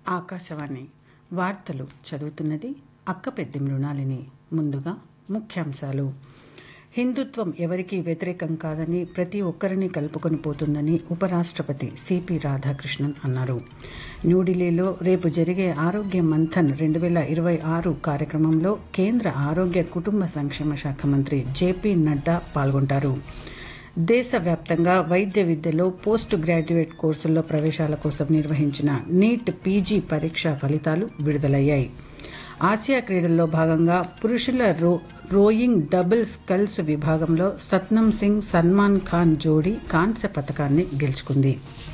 ఆకాశవాణి వార్తలు చదువుతున్నది అక్క పెద్ది మృణాలిని ముందుగా ముఖ్యాంశాలు హిందుత్వం ఎవరికీ వ్యతిరేకం కాదని ప్రతి ఒక్కరిని కలుపుకొని పోతుందని ఉపరాష్ట్రపతి సిపి రాధాకృష్ణన్ అన్నారు న్యూఢిల్లీలో రేపు జరిగే ఆరోగ్య మంథన్ రెండు వేల ఇరవై ఆరు కార్యక్రమంలో కేంద్ర ఆరోగ్య కుటుంబ సంక్షేమ శాఖ మంత్రి జేపీ నడ్డా పాల్గొంటారు దేశవ్యాప్తంగా వైద్య విద్యలో పోస్ట్ గ్రాడ్యుయేట్ కోర్సుల్లో ప్రవేశాల కోసం నిర్వహించిన నీట్ పీజీ పరీక్ష ఫలితాలు విడుదలయ్యాయి ఆసియా క్రీడల్లో భాగంగా పురుషుల రో రోయింగ్ డబుల్ స్కల్స్ విభాగంలో సత్నం సింగ్ సల్మాన్ ఖాన్ జోడీ కాంస్య పథకాన్ని గెలుచుకుంది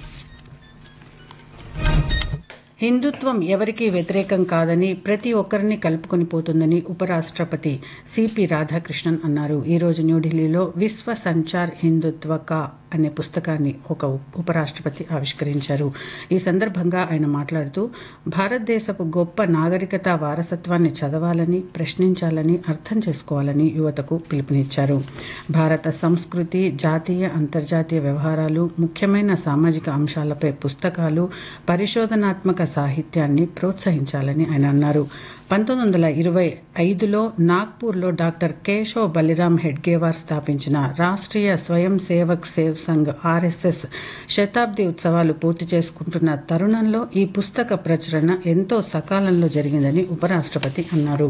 హిందుత్వం ఎవరికీ వ్యతిరేకం కాదని ప్రతి ఒక్కరిని కలుపుకొని పోతుందని ఉపరాష్ట్రపతి సిపి రాధాకృష్ణన్ అన్నారు ఈరోజు న్యూఢిల్లీలో విశ్వ సంచార్ హిందుత్వ కా అనే పుస్తకాన్ని ఒక ఉపరాష్ట్రపతి ఆవిష్కరించారు ఈ సందర్భంగా ఆయన మాట్లాడుతూ భారతదేశపు గొప్ప నాగరికత వారసత్వాన్ని చదవాలని ప్రశ్నించాలని అర్థం చేసుకోవాలని యువతకు పిలుపునిచ్చారు భారత సంస్కృతి జాతీయ అంతర్జాతీయ వ్యవహారాలు ముఖ్యమైన సామాజిక అంశాలపై పుస్తకాలు పరిశోధనాత్మక సాహిత్యాన్ని ప్రోత్సహించాలని ఆయన అన్నారు పంతొమ్మిది వందల ఇరవై ఐదులో నాగ్పూర్లో డాక్టర్ కేశవ్ బలిరామ్ హెడ్గేవార్ స్థాపించిన రాష్ట్రీయ స్వయం సేవక్ సేవ్ సంఘ్ ఆర్ఎస్ఎస్ శతాబ్ది ఉత్సవాలు పూర్తి చేసుకుంటున్న తరుణంలో ఈ పుస్తక ప్రచురణ ఎంతో సకాలంలో జరిగిందని ఉపరాష్ట్రపతి అన్నారు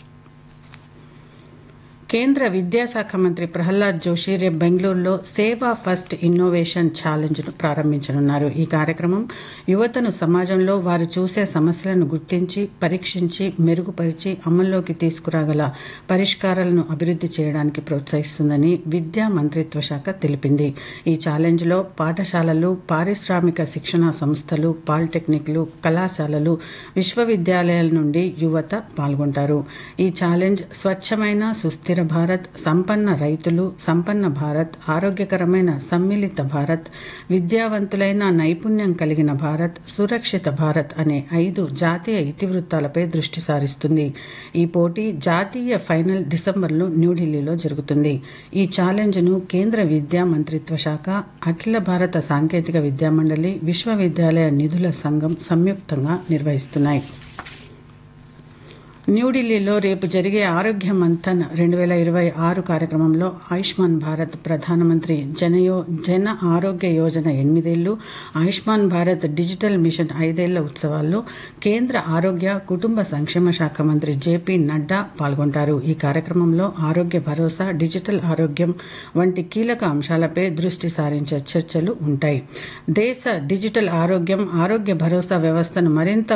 కేంద్ర విద్యాశాఖ మంత్రి ప్రహ్లాద్ జోషి రేపు బెంగళూరులో సేవా ఫస్ట్ ఇన్నోవేషన్ ఛాలెంజ్ను ప్రారంభించనున్నారు ఈ కార్యక్రమం యువతను సమాజంలో వారు చూసే సమస్యలను గుర్తించి పరీక్షించి మెరుగుపరిచి అమల్లోకి తీసుకురాగల పరిష్కారాలను అభివృద్ధి చేయడానికి ప్రోత్సహిస్తుందని విద్యా మంత్రిత్వ శాఖ తెలిపింది ఈ ఛాలెంజ్లో పాఠశాలలు పారిశ్రామిక శిక్షణా సంస్థలు పాలిటెక్నిక్లు కళాశాలలు విశ్వవిద్యాలయాల నుండి యువత పాల్గొంటారు ఈ ఛాలెంజ్ స్వచ్ఛమైన సుస్థిర స్థిర భారత్ సంపన్న రైతులు సంపన్న భారత్ ఆరోగ్యకరమైన సమ్మిళిత భారత్ విద్యావంతులైన నైపుణ్యం కలిగిన భారత్ సురక్షిత భారత్ అనే ఐదు జాతీయ ఇతివృత్తాలపై దృష్టి సారిస్తుంది ఈ పోటీ జాతీయ ఫైనల్ డిసెంబర్లో న్యూఢిల్లీలో జరుగుతుంది ఈ ఛాలెంజ్ను కేంద్ర విద్యా మంత్రిత్వ శాఖ అఖిల భారత సాంకేతిక విద్యామండలి విశ్వవిద్యాలయ నిధుల సంఘం సంయుక్తంగా నిర్వహిస్తున్నాయి న్యూఢిల్లీలో రేపు జరిగే ఆరోగ్య మంథన్ రెండు వేల ఇరవై ఆరు కార్యక్రమంలో ఆయుష్మాన్ భారత్ ప్రధానమంత్రి జనయో జన ఆరోగ్య యోజన ఎనిమిదేళ్లు ఆయుష్మాన్ భారత్ డిజిటల్ మిషన్ ఐదేళ్ల ఉత్సవాల్లో కేంద్ర ఆరోగ్య కుటుంబ సంక్షేమ శాఖ మంత్రి జేపీ నడ్డా పాల్గొంటారు ఈ కార్యక్రమంలో ఆరోగ్య భరోసా డిజిటల్ ఆరోగ్యం వంటి కీలక అంశాలపై దృష్టి సారించే చర్చలు ఉంటాయి దేశ డిజిటల్ ఆరోగ్యం ఆరోగ్య భరోసా వ్యవస్థను మరింత